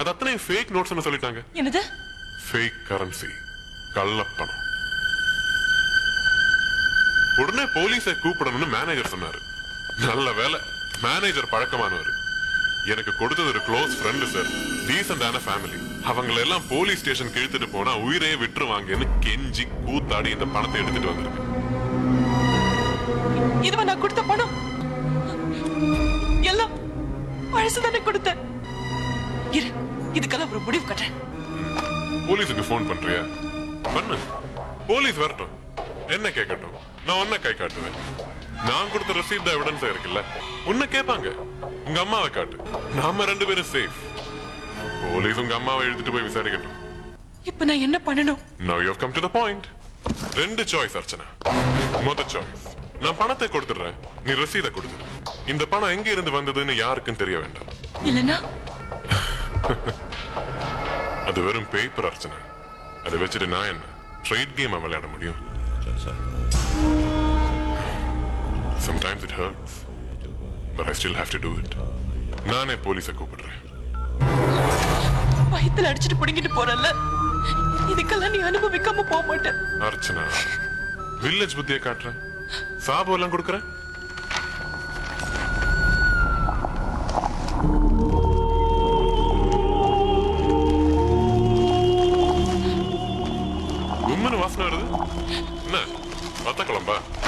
அது அத்தனை ஃபேக் நோட்ஸ்னு சொல்லிட்டாங்க என்னது ஃபேக் கரன்சி கள்ளப்பணம் உடனே போலீஸை கூப்பிடணும்னு மேனேஜர் சொன்னாரு நல்ல வேலை மேனேஜர் பழக்கமானவர் எனக்கு கொடுத்தது ஒரு க்ளோஸ் ஃப்ரெண்டு சார் டீசென்டான ஃபேமிலி அவங்கள எல்லாம் போலீஸ் ஸ்டேஷன் இழுத்துட்டு போனா உயிரையே விட்டுருவாங்கன்னு கெஞ்சி கூத்தாடி இந்த பணத்தை எடுத்துட்டு வந்திருக்கேன் இதுவா நான் கொடுத்த பணம் எல்லாம் பழசு தானே கொடுத்தேன் இரு இதுக்கெல்லாம் ஒரு முடிவு கட்டுறேன் போலீஸுக்கு ஃபோன் பண்றியா பண்ணு போலீஸ் வரட்டும் என்ன கேட்கட்டும் நான் உன்னை கை காட்டுவேன் நான் கொடுத்த ரசீப்ட் எவிடன்ஸ் இருக்குல்ல உன்னை கேட்பாங்க உங்க அம்மாவை காட்டு நாம ரெண்டு பேரும் சேஃப் போலீஸ் உங்க அம்மாவை எழுதிட்டு போய் விசாரிக்கட்டும் இப்ப நான் என்ன பண்ணணும் no you come to the point ரெண்டு சாய்ஸ் அர்ச்சனா முத சாய்ஸ் நான் பணத்தை கொடுத்துடுறேன் நீ ரசீதை கொடுத்துரு இந்த பணம் எங்க இருந்து வந்ததுன்னு யாருக்கும் தெரிய வேண்டாம் இல்லனா அது வெறும் பேப்பர் அர்ச்சனா அதை வச்சுட்டு நான் என்ன ட்ரேட் கேம் விளையாட முடியும் Sometimes it hurts, but I still have to do it. நானே போலீஸை கூப்பிடுறேன் வயித்துல அடிச்சிட்டு புடுங்கிட்டு போறல்ல இதுக்கெல்லாம் நீ அனுபவிக்காம போக மாட்டேன் அர்ச்சனா வில்லேஜ் புத்தியை காட்டுறேன் சாபம் எல்லாம் கொடுக்குறேன் கும்முன்னு வாசனை வருது என்ன வத்த குழம்பா